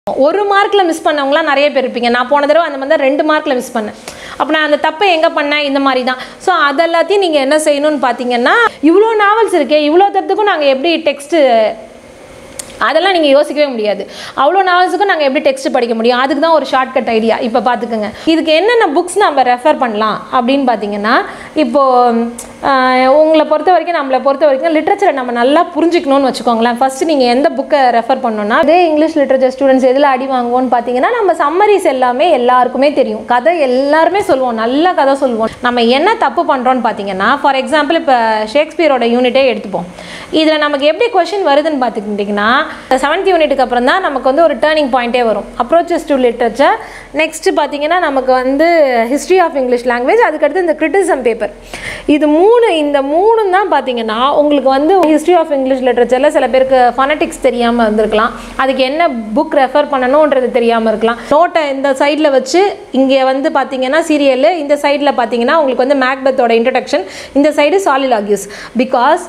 ஒரு மார்க்கில் மிஸ் பண்ணவங்களாம் நிறைய பேர் இருப்பீங்க நான் போன தடவை அந்த மாதிரி தான் ரெண்டு மார்க்கில் மிஸ் பண்ணேன் அப்போ நான் அந்த தப்பை எங்கே பண்ணேன் இந்த மாதிரி தான் ஸோ அதெல்லாத்தையும் நீங்கள் என்ன செய்யணும்னு பார்த்தீங்கன்னா இவ்வளோ நாவல்ஸ் இருக்கே இவ்வளோ தரத்துக்கும் நாங்கள் எப்படி டெக்ஸ்ட்டு அதெல்லாம் நீங்கள் யோசிக்கவே முடியாது அவ்வளோ நாவல்ஸுக்கும் நாங்கள் எப்படி டெக்ஸ்ட் படிக்க முடியும் அதுக்கு தான் ஒரு ஷார்ட்கட் ஐடியா இப்போ பார்த்துக்கோங்க இதுக்கு என்னென்ன புக்ஸ் நம்ம ரெஃபர் பண்ணலாம் அப்படின்னு பார்த்தீங்கன்னா இப்போது உங்களை பொறுத்த வரைக்கும் நம்மளை பொறுத்த வரைக்கும் லிட்ரேச்சரை நம்ம நல்லா புரிஞ்சுக்கணும்னு வச்சுக்கோங்களேன் ஃபஸ்ட்டு நீங்கள் எந்த புக்கை ரெஃபர் பண்ணணும்னா அதே இங்கிலீஷ் லிட்ரேச்சர் ஸ்டூடெண்ட்ஸ் எதில் அடி வாங்குவோம்னு பார்த்தீங்கன்னா நம்ம சம்மரிஸ் எல்லாமே எல்லாருக்குமே தெரியும் கதை எல்லாருமே சொல்லுவோம் நல்ல கதை சொல்லுவோம் நம்ம என்ன தப்பு பண்ணுறோன்னு பார்த்தீங்கன்னா ஃபார் எக்ஸாம்பிள் இப்போ ஷேக்ஸ்பியரோட யூனிட்டே எடுத்துப்போம் இதில் நமக்கு எப்படி கொஷின் வருதுன்னு பார்த்துக்கிட்டிங்கன்னா செவன்த் யூனிட்டுக்கு அப்புறம் தான் நமக்கு வந்து ஒரு டேர்னிங் பாயிண்டே வரும் அப்ரோச்சஸ் டு லிட்ரேச்சர் நெக்ஸ்ட்டு பார்த்தீங்கன்னா நமக்கு வந்து ஹிஸ்ட்ரி ஆஃப் இங்கிலீஷ் லாங்குவேஜ் அதுக்கடுத்து இந்த கிரிட்டிசம் பேப்பர் இது மூணு இந்த மூணு தான் பார்த்தீங்கன்னா உங்களுக்கு வந்து ஹிஸ்ட்ரி ஆஃப் இங்கிலீஷ் லிட்ரேச்சரில் சில பேருக்கு ஃபனட்டிக்ஸ் தெரியாமல் இருந்திருக்கலாம் அதுக்கு என்ன புக் ரெஃபர் பண்ணணுன்றது தெரியாமல் இருக்கலாம் நோட்டை இந்த சைடில் வச்சு இங்கே வந்து பார்த்தீங்கன்னா சீரியல் இந்த சைடில் பார்த்தீங்கன்னா உங்களுக்கு வந்து மேக்பத்தோட இன்ட்ரடக்ஷன் இந்த சைடு சாலிலாகியூஸ் பிகாஸ்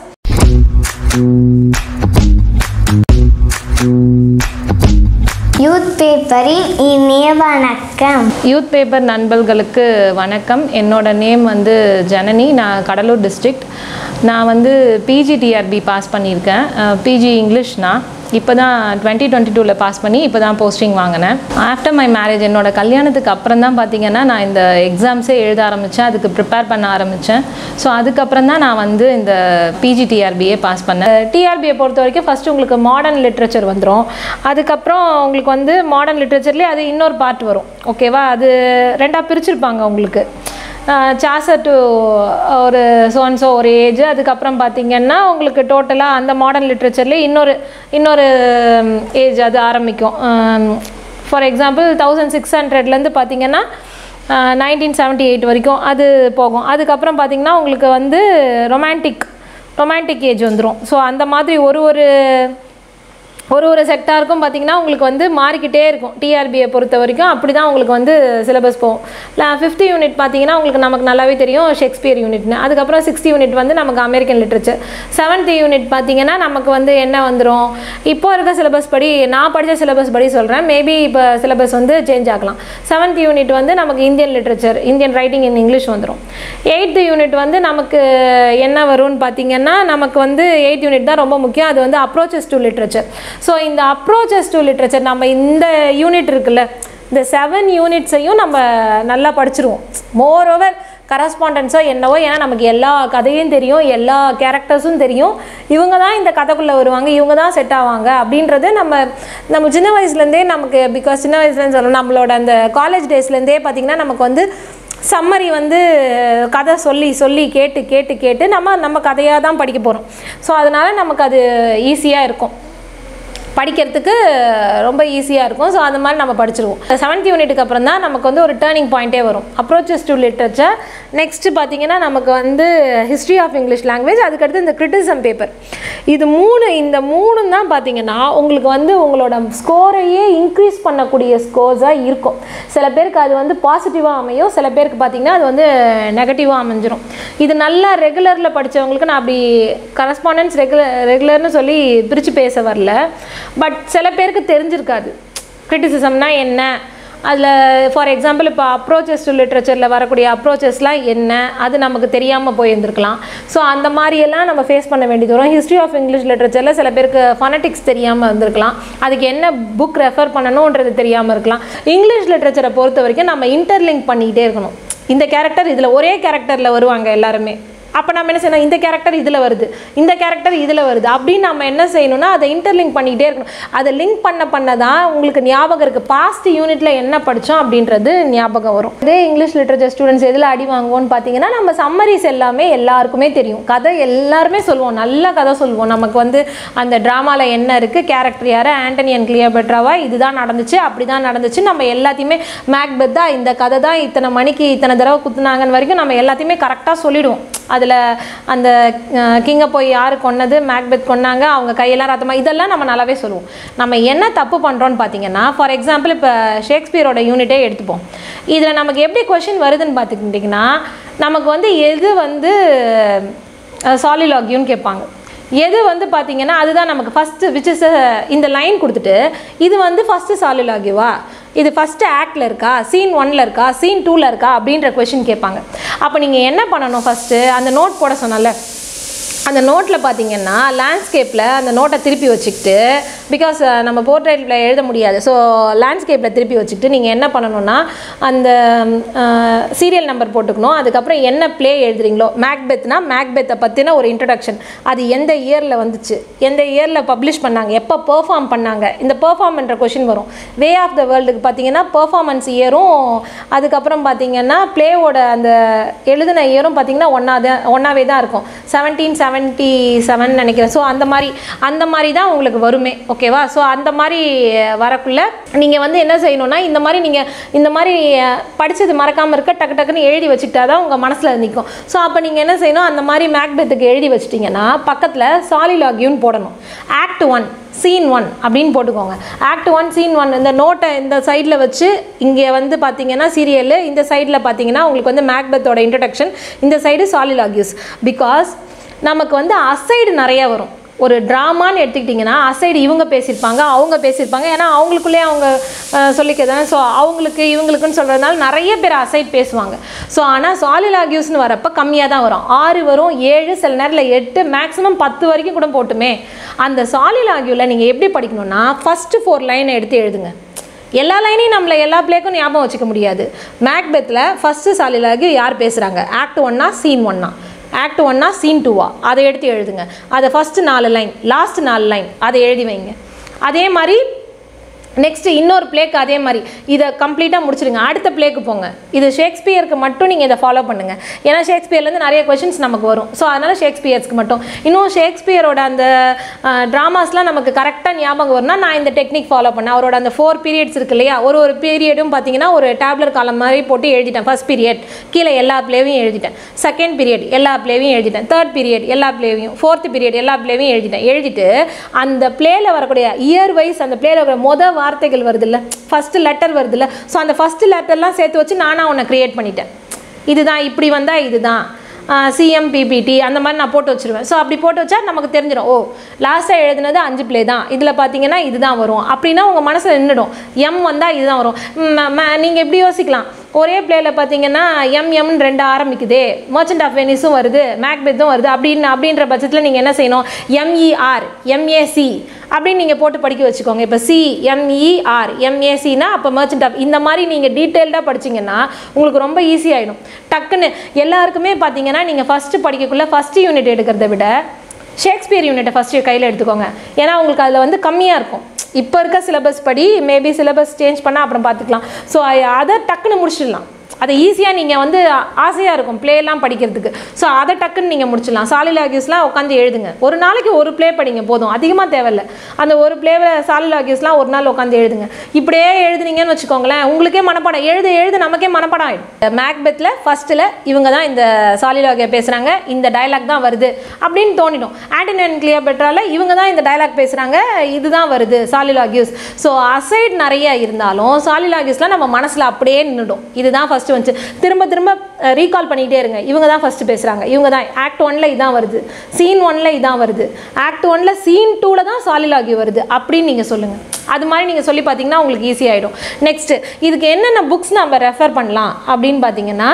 யூத் பேப்பரின் இனிய வணக்கம் யூத் பேப்பர் நண்பர்களுக்கு வணக்கம் என்னோட நேம் வந்து ஜனனி நான் கடலூர் டிஸ்ட்ரிக்ட் நான் வந்து பிஜிடிஆர்பி பாஸ் பண்ணியிருக்கேன் பிஜி இங்கிலீஷ் நான் இப்போ தான் டுவெண்ட்டி டுவெண்ட்டி டூவில் பாஸ் பண்ணி இப்போ தான் போஸ்டிங் வாங்கினேன் ஆஃப்டர் மை மேரேஜ் என்னோட கல்யாணத்துக்கு அப்புறம் தான் பார்த்தீங்கன்னா நான் இந்த எக்ஸாம்ஸே எழுத ஆரம்பித்தேன் அதுக்கு ப்ரிப்பேர் பண்ண ஆரம்பித்தேன் ஸோ அதுக்கப்புறம் தான் நான் வந்து இந்த பிஜி டிஆர்பியே பாஸ் பண்ணேன் டிஆர்பியை பொறுத்த வரைக்கும் ஃபஸ்ட்டு உங்களுக்கு மாடர்ன் லிட்ரேச்சர் வந்துடும் அதுக்கப்புறம் உங்களுக்கு வந்து மாடர்ன் லிட்ரேச்சர்லேயே அது இன்னொரு பார்ட் வரும் ஓகேவா அது ரெண்டாக பிரிச்சிருப்பாங்க உங்களுக்கு சாசர் டு ஒரு சோன்ஸோ ஒரு ஏஜ் அதுக்கப்புறம் பார்த்தீங்கன்னா உங்களுக்கு டோட்டலாக அந்த மாடர்ன் லிட்ரேச்சர்லேயே இன்னொரு இன்னொரு ஏஜ் அது ஆரம்பிக்கும் ஃபார் எக்ஸாம்பிள் தௌசண்ட் சிக்ஸ் ஹண்ட்ரட்லேருந்து பார்த்தீங்கன்னா நைன்டீன் செவன்ட்டி எயிட் வரைக்கும் அது போகும் அதுக்கப்புறம் பார்த்தீங்கன்னா உங்களுக்கு வந்து ரொமான்டிக் ரொமான்டிக் ஏஜ் வந்துடும் ஸோ அந்த மாதிரி ஒரு ஒரு ஒரு ஒரு செக்டாருக்கும் பார்த்தீங்கன்னா உங்களுக்கு வந்து மாறிக்கிட்டே இருக்கும் டிஆர்பியை பொறுத்த வரைக்கும் அப்படி தான் உங்களுக்கு வந்து சிலபஸ் போகும் ஃபிஃப்த் யூனிட் பார்த்தீங்கன்னா உங்களுக்கு நமக்கு நல்லாவே தெரியும் ஷேக்ஸ்பியர் யூனிட்னு அதுக்கப்புறம் சிக்ஸ்த் யூனிட் வந்து நமக்கு அமெரிக்கன் லிட்ரேச்சர் செவன்த் யூனிட் பார்த்தீங்கன்னா நமக்கு வந்து என்ன வந்துடும் இப்போ இருக்க சிலபஸ் படி நான் படித்த சிலபஸ் படி சொல்கிறேன் மேபி இப்போ சிலபஸ் வந்து சேஞ்ச் ஆகலாம் செவன்த் யூனிட் வந்து நமக்கு Indian literature Indian writing in English வந்துடும் எயித்து யூனிட் வந்து நமக்கு என்ன வரும்னு பார்த்தீங்கன்னா நமக்கு வந்து எயித் யூனிட் தான் ரொம்ப முக்கியம் அது வந்து அப்ரோச்சஸ் டு லிட்ரேச்சர் ஸோ இந்த அப்ரோச்சஸ் டு லிட்ரேச்சர் நம்ம இந்த யூனிட் இருக்குல்ல இந்த செவன் யூனிட்ஸையும் நம்ம நல்லா படிச்சிருவோம் மோர் ஓவர் கரஸ்பாண்டன்ஸோ என்னவோ ஏன்னா நமக்கு எல்லா கதையும் தெரியும் எல்லா கேரக்டர்ஸும் தெரியும் இவங்க தான் இந்த கதைக்குள்ளே வருவாங்க இவங்க தான் செட் ஆவாங்க அப்படின்றது நம்ம நம்ம சின்ன வயசுலேருந்தே நமக்கு பிகாஸ் சின்ன வயசுலேருந்து சொல்லணும் நம்மளோட அந்த காலேஜ் டேஸ்லேருந்தே பார்த்திங்கன்னா நமக்கு வந்து சம்மரி வந்து கதை சொல்லி சொல்லி கேட்டு கேட்டு கேட்டு நம்ம நம்ம கதையாக தான் படிக்க போகிறோம் ஸோ அதனால் நமக்கு அது ஈஸியாக இருக்கும் படிக்கிறதுக்கு ரொம்ப ஈஸியாக இருக்கும் ஸோ அந்த மாதிரி நம்ம படிச்சிருவோம் செவன்த் யூனிட்டுக்கு அப்புறம் தான் நமக்கு வந்து ஒரு டேர்னிங் பாயிண்டே வரும் அப்ரோச்சஸ் டு லிட்ரேச்சர் நெக்ஸ்ட்டு பார்த்தீங்கன்னா நமக்கு வந்து ஹிஸ்ட்ரி ஆஃப் இங்கிலீஷ் லாங்குவேஜ் அதுக்கடுத்து இந்த கிரிட்டிசம் பேப்பர் இது மூணு இந்த மூணு தான் பார்த்தீங்கன்னா உங்களுக்கு வந்து உங்களோட ஸ்கோரையே இன்க்ரீஸ் பண்ணக்கூடிய ஸ்கோர்ஸாக இருக்கும் சில பேருக்கு அது வந்து பாசிட்டிவாக அமையும் சில பேருக்கு பார்த்தீங்கன்னா அது வந்து நெகட்டிவாக அமைஞ்சிரும் இது நல்லா ரெகுலரில் படித்தவங்களுக்கு நான் அப்படி கரஸ்பாண்டன்ஸ் ரெகுலர் ரெகுலர்னு சொல்லி பிரித்து பேச வரல பட் சில பேருக்கு தெரிஞ்சிருக்காது கிரிட்டிசிசம்னா என்ன அதில் ஃபார் எக்ஸாம்பிள் இப்போ அப்ரோச்சஸ் டு லிட்ரேச்சரில் வரக்கூடிய அப்ரோச்சஸ்லாம் என்ன அது நமக்கு தெரியாமல் போயிருந்துருக்கலாம் ஸோ அந்த மாதிரியெல்லாம் நம்ம ஃபேஸ் பண்ண வேண்டியது வரும் ஹிஸ்ட்ரி ஆஃப் இங்கிலீஷ் லிட்ரேச்சரில் சில பேருக்கு ஃபனட்டிக்ஸ் தெரியாமல் இருந்திருக்கலாம் அதுக்கு என்ன புக் ரெஃபர் பண்ணணுன்றது தெரியாமல் இருக்கலாம் இங்கிலீஷ் லிட்ரேச்சரை பொறுத்த வரைக்கும் நம்ம இன்டர்லிங்க் பண்ணிக்கிட்டே இருக்கணும் இந்த கேரக்டர் இதில் ஒரே கேரக்டரில் வருவாங்க எல்லாருமே அப்போ நம்ம என்ன செய்யணும் இந்த கேரக்டர் இதில் வருது இந்த கேரக்டர் இதில் வருது அப்படின்னு நம்ம என்ன செய்யணும்னா அதை இன்டர்லிங்க் பண்ணிக்கிட்டே இருக்கணும் அதை லிங்க் பண்ண பண்ண தான் உங்களுக்கு ஞாபகம் இருக்குது பாஸ்ட் யூனிட்டில் என்ன படித்தோம் அப்படின்றது ஞாபகம் வரும் இதே இங்கிலீஷ் லிட்ரேச்சர் ஸ்டூடெண்ட்ஸ் எதில் அடி வாங்குவோம்னு பார்த்தீங்கன்னா நம்ம சம்மரிஸ் எல்லாமே எல்லாருக்குமே தெரியும் கதை எல்லாருமே சொல்லுவோம் நல்ல கதை சொல்லுவோம் நமக்கு வந்து அந்த ட்ராமாவில் என்ன இருக்குது கேரக்டர் யார் ஆண்டனி அண்ட் கிளியோபெட்ராவா இதுதான் நடந்துச்சு அப்படி தான் நடந்துச்சு நம்ம எல்லாத்தையுமே மேக்பெத் தான் இந்த கதை தான் இத்தனை மணிக்கு இத்தனை தடவை குத்துனாங்கன்னு வரைக்கும் நம்ம எல்லாத்தையுமே கரெக்டாக சொல்லிடுவோம் அதில் அந்த கிங்கை போய் யார் கொன்னது மேக்பெத் கொன்னாங்க அவங்க கையெல்லாம் ரத்தமாக இதெல்லாம் நம்ம நல்லாவே சொல்லுவோம் நம்ம என்ன தப்பு பண்ணுறோன்னு பார்த்தீங்கன்னா ஃபார் எக்ஸாம்பிள் இப்போ ஷேக்ஸ்பியரோட யூனிட்டே எடுத்துப்போம் இதில் நமக்கு எப்படி கொஷின் வருதுன்னு பார்த்துக்கிட்டிங்கன்னா நமக்கு வந்து எது வந்து சாலிலாகியூன்னு கேட்பாங்க எது வந்து பார்த்தீங்கன்னா அதுதான் நமக்கு ஃபஸ்ட்டு விச் இஸ் இந்த லைன் கொடுத்துட்டு இது வந்து ஃபஸ்ட்டு சாலிலாகிவா இது ஃபஸ்ட்டு ஆக்டில் இருக்கா சீன் ஒன்ல இருக்கா சீன் டூவில் இருக்கா அப்படின்ற கொஷின் கேட்பாங்க அப்போ நீங்கள் என்ன பண்ணணும் ஃபஸ்ட்டு அந்த நோட் போட சொன்னல அந்த நோட்டில் பார்த்தீங்கன்னா லேண்ட்ஸ்கேப்பில் அந்த நோட்டை திருப்பி வச்சுக்கிட்டு பிகாஸ் நம்ம போர்ட்ரேட்டில் எழுத முடியாது ஸோ லேண்ட்ஸ்கேப்பில் திருப்பி வச்சுக்கிட்டு நீங்கள் என்ன பண்ணணும்னா அந்த சீரியல் நம்பர் போட்டுக்கணும் அதுக்கப்புறம் என்ன ப்ளே எழுதுறீங்களோ மேக்பெத்னா மேக்பெத்தை பற்றின ஒரு இன்ட்ரடக்ஷன் அது எந்த இயரில் வந்துச்சு எந்த இயரில் பப்ளிஷ் பண்ணாங்க எப்போ பெர்ஃபார்ம் பண்ணாங்க இந்த பெர்ஃபார்ம்ன்ற கொஷின் வரும் வே ஆஃப் த வேர்ல்டுக்கு பார்த்தீங்கன்னா பெர்ஃபார்மன்ஸ் இயரும் அதுக்கப்புறம் பார்த்தீங்கன்னா ப்ளேவோட அந்த எழுதின இயரும் பார்த்தீங்கன்னா ஒன்றா தான் ஒன்றாவே தான் இருக்கும் செவன்டீன் செவன்ட்டி செவன் நினைக்கிறேன் ஸோ அந்த மாதிரி அந்த மாதிரி தான் உங்களுக்கு வருமே ஓகேவா ஸோ அந்த மாதிரி வரக்குள்ள நீங்கள் வந்து என்ன செய்யணும்னா இந்த மாதிரி நீங்கள் இந்த மாதிரி படித்தது மறக்காமல் இருக்க டக்கு டக்குன்னு எழுதி வச்சுக்கிட்டா தான் உங்கள் மனசில் நிற்கும் ஸோ அப்போ நீங்கள் என்ன செய்யணும் அந்த மாதிரி மேக்பெத்துக்கு எழுதி வச்சிட்டிங்கன்னா பக்கத்தில் சாலிலாகியூன்னு போடணும் ஆக்ட் ஒன் சீன் ஒன் அப்படின்னு போட்டுக்கோங்க ஆக்ட் ஒன் சீன் ஒன் இந்த நோட்டை இந்த சைடில் வச்சு இங்கே வந்து பார்த்தீங்கன்னா சீரியல் இந்த சைடில் பார்த்தீங்கன்னா உங்களுக்கு வந்து மேக்பெத்தோட இன்ட்ரடக்ஷன் இந்த சைடு சாலிலாகியூஸ் பிகாஸ் நமக்கு வந்து அசைடு நிறைய வரும் ஒரு ட்ராமான்னு எடுத்துக்கிட்டிங்கன்னா அசைடு இவங்க பேசியிருப்பாங்க அவங்க பேசியிருப்பாங்க ஏன்னா அவங்களுக்குள்ளே அவங்க சொல்லிக்கிறதானே ஸோ அவங்களுக்கு இவங்களுக்குன்னு சொல்கிறதுனால நிறைய பேர் அசைட் பேசுவாங்க ஸோ ஆனால் சாலிலாகியூஸ்னு வரப்போ கம்மியாக தான் வரும் ஆறு வரும் ஏழு சில நேரத்தில் எட்டு மேக்ஸிமம் பத்து வரைக்கும் கூட போட்டுமே அந்த சாலிலாகியூவில் நீங்கள் எப்படி படிக்கணும்னா ஃபஸ்ட்டு ஃபோர் லைனை எடுத்து எழுதுங்க எல்லா லைனையும் நம்மள எல்லா பிளேக்கும் ஞாபகம் வச்சுக்க முடியாது மேக்பெத்தில் ஃபஸ்ட்டு சாலிலாகி யார் பேசுகிறாங்க ஆக்ட் ஒன்னா சீன் ஒன்னா ஆக்ட் ஒன்னா சீன் டூவா அதை எடுத்து எழுதுங்க அதை ஃபஸ்ட்டு நாலு லைன் லாஸ்ட் நாலு லைன் அதை எழுதி வைங்க அதே மாதிரி நெக்ஸ்ட் இன்னொரு பிளேக்கு அதே மாதிரி இதை கம்ப்ளீட்டாக முடிச்சிடுங்க அடுத்த பிளேக்கு போங்க இது ஷேக்ஸ்பியருக்கு மட்டும் நீங்கள் இதை ஃபாலோ பண்ணுங்கள் ஏன்னா ஷேக்ஸ்பியர்லேருந்து நிறைய கொஷின்ஸ் நமக்கு வரும் ஸோ அதனால் ஷேக்ஸ்பியர்ஸ்க்கு மட்டும் இன்னும் ஷேக்ஸ்பியரோட அந்த ட்ராமாஸ்லாம் நமக்கு கரெக்டாக ஞாபகம் வரும்னா நான் இந்த டெக்னிக் ஃபாலோ பண்ணேன் அவரோட அந்த ஃபோர் பீரியட்ஸ் இருக்கு இல்லையா ஒரு ஒரு பீரியடும் பார்த்தீங்கன்னா ஒரு டேப்லர் காலம் மாதிரி போட்டு எழுதிட்டேன் ஃபர்ஸ்ட் பீரியட் கீழே எல்லா பிளேவையும் எழுதிட்டேன் செகண்ட் பீரியட் எல்லா பிளேவையும் எழுதிட்டேன் தேர்ட் பீரியட் எல்லா பிளேவையும் ஃபோர்த் பீரியட் எல்லா பிளேவையும் எழுதிட்டேன் எழுதிட்டு அந்த பிளேல வரக்கூடிய இயர் வைஸ் அந்த பிளேல வர மொதல் வார்த்தைகள் வருது இல்லை ஃபஸ்ட்டு லெட்டர் வருது இல்லை ஸோ அந்த ஃபஸ்ட்டு லெட்டர்லாம் சேர்த்து வச்சு நானாக ஒன்று க்ரியேட் பண்ணிட்டேன் இதுதான் இப்படி வந்தால் இதுதான் சிஎம் பிபிடி அந்த மாதிரி நான் போட்டு வச்சுருவேன் ஸோ அப்படி போட்டு வச்சா நமக்கு தெரிஞ்சிடும் ஓ லாஸ்ட்டாக எழுதுனது அஞ்சு ப்ளே தான் இதில் பார்த்தீங்கன்னா இதுதான் வரும் அப்படின்னா உங்கள் மனசில் நின்றுடும் எம் வந்தால் இதுதான் வரும் நீங்கள் எப்படி யோசிக்கலாம் ஒரே பிளேயில் பார்த்தீங்கன்னா எம் எம்னு ரெண்டு ஆரம்பிக்குதே மர்ச்சன்ட் ஆஃப் வெனிஸும் வருது மேக்பெத்தும் வருது அப்படின்னு அப்படின்ற பட்சத்தில் நீங்கள் என்ன செய்யணும் எம்இஆர் எம்ஏசி அப்படின்னு நீங்கள் போட்டு படிக்க வச்சுக்கோங்க இப்போ சி எம்இஆர் எம்ஏசினா அப்போ மர்ச்சன்ட் ஆஃப் இந்த மாதிரி நீங்கள் டீட்டெயில்டாக படிச்சிங்கன்னா உங்களுக்கு ரொம்ப ஈஸி ஆகிடும் டக்குன்னு எல்லாருக்குமே பார்த்தீங்கன்னா நீங்கள் ஃபஸ்ட்டு படிக்கக்குள்ளே ஃபஸ்ட்டு யூனிட் எடுக்கிறத விட ஷேக்ஸ்பியர் யூனிட்டை ஃபஸ்ட்டு கையில் எடுத்துக்கோங்க ஏன்னா உங்களுக்கு அதில் வந்து கம்மியாக இருக்கும் இப்போ இருக்க சிலபஸ் படி மேபி சிலபஸ் சேஞ்ச் பண்ணால் அப்புறம் பார்த்துக்கலாம் ஸோ அதை டக்குன்னு முடிச்சிடலாம் அதை ஈஸியாக நீங்கள் வந்து ஆசையாக இருக்கும் ப்ளேலாம் படிக்கிறதுக்கு ஸோ அதை டக்குன்னு நீங்கள் முடிச்சிடலாம் சாலிலாகியூஸ்லாம் உட்காந்து எழுதுங்க ஒரு நாளைக்கு ஒரு ப்ளே படிங்க போதும் அதிகமாக தேவையில்ல அந்த ஒரு ப்ளேவில் சாலிலாகியூஸ்லாம் ஒரு நாள் உட்காந்து எழுதுங்க இப்படியே எழுதுனீங்கன்னு வச்சுக்கோங்களேன் உங்களுக்கே மனப்பாடம் எழுத எழுத நமக்கே மனப்பாடம் ஆகிடும் மேக்பெத்தில் ஃபஸ்ட்டில் இவங்க தான் இந்த சாலிலாகியை பேசுகிறாங்க இந்த டயலாக் தான் வருது அப்படின்னு தோணிடும் ஆண்டனி அண்ட் கிளியோபெட்ரால இவங்க தான் இந்த டயலாக் பேசுகிறாங்க இதுதான் வருது சாலிலாகியூஸ் ஸோ அசைட் நிறைய இருந்தாலும் சாலிலாகியூஸ்லாம் நம்ம மனசில் அப்படியே நின்றுடும் இதுதான் ஃபஸ்ட்டு வந்துச்சு திரும்ப திரும்ப ரீகால் பண்ணிகிட்டே இருங்க இவங்க தான் ஃபஸ்ட்டு பேசுகிறாங்க இவங்க தான் ஆக்ட் ஒனில் இதான் வருது சீன் ஒனில் இதான் வருது ஆக்ட் ஒனில் சீன் டூவில் தான் சாலிலாகி வருது அப்படின்னு நீங்கள் சொல்லுங்கள் அது மாதிரி நீங்கள் சொல்லி பார்த்தீங்கன்னா உங்களுக்கு ஈஸி ஆகிடும் நெக்ஸ்ட்டு இதுக்கு என்னென்ன புக்ஸ் நம்ம ரெஃபர் பண்ணலாம் அப்படின்னு பார்த்தீங்கன்னா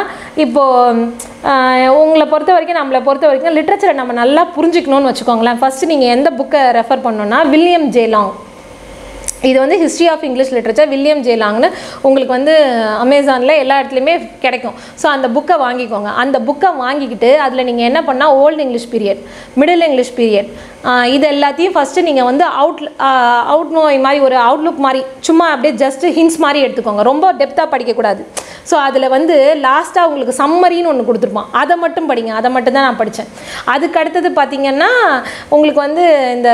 இப்போது உங்களை பொறுத்த வரைக்கும் நம்மளை பொறுத்த வரைக்கும் லிட்ரேச்சரை நம்ம நல்லா புரிஞ்சுக்கணும்னு வச்சுக்கோங்களேன் ஃபஸ்ட்டு நீங்கள் எந்த புக்கை ரெஃபர் பண்ணணுன்னா வில்லியம் ஜேலாங் இது வந்து history of English literature William ஜேலாங்னு உங்களுக்கு வந்து அமேசானில் எல்லா இடத்துலையுமே கிடைக்கும் ஸோ அந்த புக்கை வாங்கிக்கோங்க அந்த புக்கை வாங்கிக்கிட்டு அதில் நீங்கள் என்ன பண்ணால் old English period middle English period இது எல்லாத்தையும் ஃபஸ்ட்டு நீங்கள் வந்து அவுட் அவுட் நோய் மாதிரி ஒரு அவுட்லுக் மாதிரி சும்மா அப்படியே ஜஸ்ட் ஹின்ஸ் மாதிரி எடுத்துக்கோங்க ரொம்ப டெப்த்தாக படிக்கக்கூடாது ஸோ அதில் வந்து லாஸ்ட்டாக உங்களுக்கு சம்மரின்னு ஒன்று கொடுத்துருப்பான் அதை மட்டும் படிங்க அதை மட்டும் தான் நான் படித்தேன் அதுக்கு அடுத்தது பார்த்திங்கன்னா உங்களுக்கு வந்து இந்த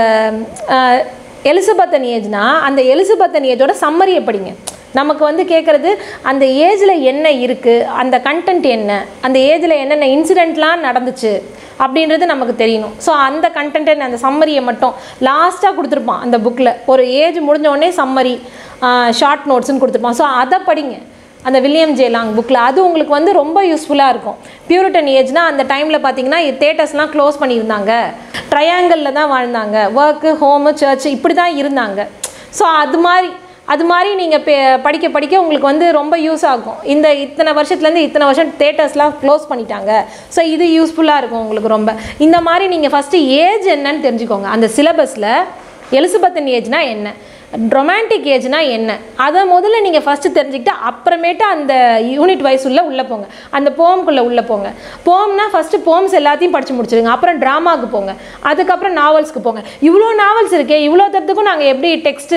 எலிசபெத்தன் ஏஜ்னா அந்த எலிசபெத்தன் ஏஜோட சம்மரியை படிங்க நமக்கு வந்து கேட்குறது அந்த ஏஜில் என்ன இருக்குது அந்த கண்டென்ட் என்ன அந்த ஏஜில் என்னென்ன இன்சிடெண்ட்லாம் நடந்துச்சு அப்படின்றது நமக்கு தெரியணும் ஸோ அந்த கண்டென்ட் அந்த சம்மரியை மட்டும் லாஸ்ட்டாக கொடுத்துருப்பான் அந்த புக்கில் ஒரு ஏஜ் முடிஞ்ச உடனே சம்மரி ஷார்ட் நோட்ஸ்னு கொடுத்துருப்பான் ஸோ அதை படிங்க அந்த வில்லியம் ஜே லாங் புக்கில் அது உங்களுக்கு வந்து ரொம்ப யூஸ்ஃபுல்லாக இருக்கும் பியூரிட்டன் ஏஜ்னால் அந்த டைமில் பார்த்தீங்கன்னா தேட்டர்ஸ்லாம் க்ளோஸ் பண்ணியிருந்தாங்க ட்ரையாங்கிளில் தான் வாழ்ந்தாங்க ஒர்க்கு ஹோமு சர்ச் இப்படி தான் இருந்தாங்க ஸோ அது மாதிரி அது மாதிரி நீங்கள் படிக்க படிக்க உங்களுக்கு வந்து ரொம்ப யூஸ் ஆகும் இந்த இத்தனை வருஷத்துலேருந்து இத்தனை வருஷம் தேட்டர்ஸ்லாம் க்ளோஸ் பண்ணிட்டாங்க ஸோ இது யூஸ்ஃபுல்லாக இருக்கும் உங்களுக்கு ரொம்ப இந்த மாதிரி நீங்கள் ஃபஸ்ட்டு ஏஜ் என்னன்னு தெரிஞ்சுக்கோங்க அந்த சிலபஸில் எலிசபெத்தன் ஏஜ்னா என்ன ரொமான்டிக் ஏஜ்னா என்ன அதை முதல்ல நீங்கள் ஃபஸ்ட்டு தெரிஞ்சுக்கிட்டு அப்புறமேட்டு அந்த யூனிட் வைஸ் உள்ள உள்ளே போங்க அந்த போம்குள்ளே உள்ளே போங்க போம்னா ஃபஸ்ட்டு போம்ஸ் எல்லாத்தையும் படித்து முடிச்சிடுங்க அப்புறம் ட்ராமாவுக்கு போங்க அதுக்கப்புறம் நாவல்ஸ்க்கு போங்க இவ்வளோ நாவல்ஸ் இருக்கே இவ்வளோ தரத்துக்கும் நாங்கள் எப்படி டெக்ஸ்ட்டு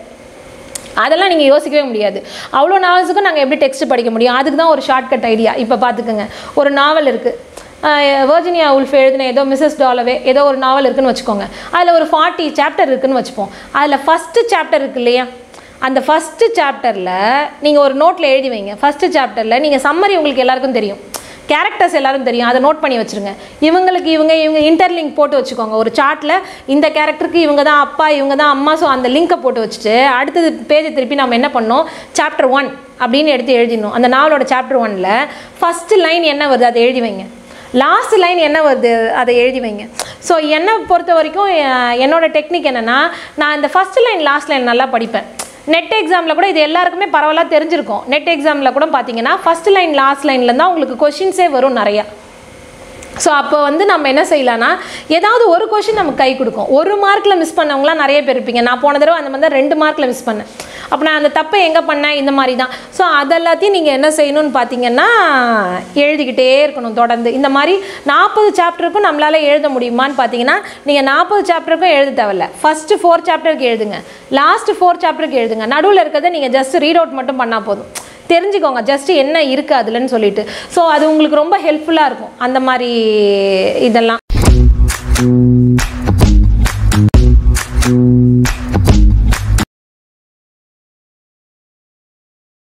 அதெல்லாம் நீங்கள் யோசிக்கவே முடியாது அவ்வளோ நாவல்ஸுக்கும் நாங்கள் எப்படி டெக்ஸ்ட் படிக்க முடியும் அதுக்கு தான் ஒரு ஷார்ட்கட் ஐடியா இப்போ பார்த்துக்கோங்க ஒரு நாவல் இருக்குது வர்ஜினியா உல்ஃப் எழுதின ஏதோ மிஸ்ஸஸ் டாலவே ஏதோ ஒரு நாவல் இருக்குன்னு வச்சுக்கோங்க அதில் ஒரு ஃபார்ட்டி சாப்டர் இருக்குன்னு வச்சுப்போம் அதில் ஃபஸ்ட்டு சாப்டர் இருக்கு இல்லையா அந்த ஃபஸ்ட்டு சாப்டரில் நீங்கள் ஒரு நோட்டில் எழுதி வைங்க ஃபஸ்ட்டு சாப்டரில் நீங்கள் சம்மரி உங்களுக்கு எல்லாருக்கும் தெரியும் கேரக்டர்ஸ் எல்லாரும் தெரியும் அதை நோட் பண்ணி வச்சுருங்க இவங்களுக்கு இவங்க இவங்க இன்டர்லிங்க் போட்டு வச்சுக்கோங்க ஒரு சார்ட்டில் இந்த கேரக்டருக்கு இவங்க தான் அப்பா இவங்க தான் அம்மா ஸோ அந்த லிங்கை போட்டு வச்சுட்டு அடுத்தது பேஜை திருப்பி நம்ம என்ன பண்ணோம் சாப்டர் ஒன் அப்படின்னு எடுத்து எழுதிடணும் அந்த நாவலோட சாப்டர் ஒனில் ஃபஸ்ட்டு லைன் என்ன வருது அதை எழுதி வைங்க லாஸ்ட் லைன் என்ன வருது அதை எழுதி வைங்க ஸோ என்னை பொறுத்த வரைக்கும் எ- என்னோட டெக்னிக் என்னென்னா நான் இந்த ஃபஸ்ட் லைன் லாஸ்ட் லைன் நல்லா படிப்பேன் நெட் எக்ஸாமில் கூட இது எல்லாருக்குமே பரவலாக தெரிஞ்சிருக்கும் நெட் எக்ஸாமில் கூட பார்த்தீங்கன்னா ஃபஸ்ட் லைன் லாஸ்ட் லைனில் தான் உங்களுக்கு கொஷின்ஸே வரும் நிறையா ஸோ அப்போ வந்து நம்ம என்ன செய்யலாம்னா ஏதாவது ஒரு கொஷின் நமக்கு கை கொடுக்கும் ஒரு மார்க்கில் மிஸ் பண்ணவங்களாம் நிறைய பேர் இருப்பீங்க நான் போன தடவை அந்த மாதிரி தான் ரெண்டு மார்க்கில் மிஸ் பண்ணேன் அப்போ நான் அந்த தப்பை எங்கே பண்ணேன் இந்த மாதிரி தான் ஸோ அதெல்லாத்தையும் நீங்கள் என்ன செய்யணும்னு பார்த்தீங்கன்னா எழுதிக்கிட்டே இருக்கணும் தொடர்ந்து இந்த மாதிரி நாற்பது சாப்டருக்கும் நம்மளால் எழுத முடியுமான்னு பார்த்தீங்கன்னா நீங்கள் நாற்பது சாப்டருக்கும் எழுத தேவையில்ல ஃபஸ்ட்டு ஃபோர் சாப்டருக்கு எழுதுங்க லாஸ்ட் ஃபோர் சாப்டருக்கு எழுதுங்க நடுவில் இருக்கிறத நீங்கள் ஜஸ்ட் ரீட் அவுட் மட்டும் பண்ணால் போதும் தெரிஞ்சுக்கோங்க ஜஸ்ட் என்ன இருக்குது அதுலன்னு சொல்லிட்டு ஸோ அது உங்களுக்கு ரொம்ப ஹெல்ப்ஃபுல்லாக இருக்கும் அந்த மாதிரி இதெல்லாம்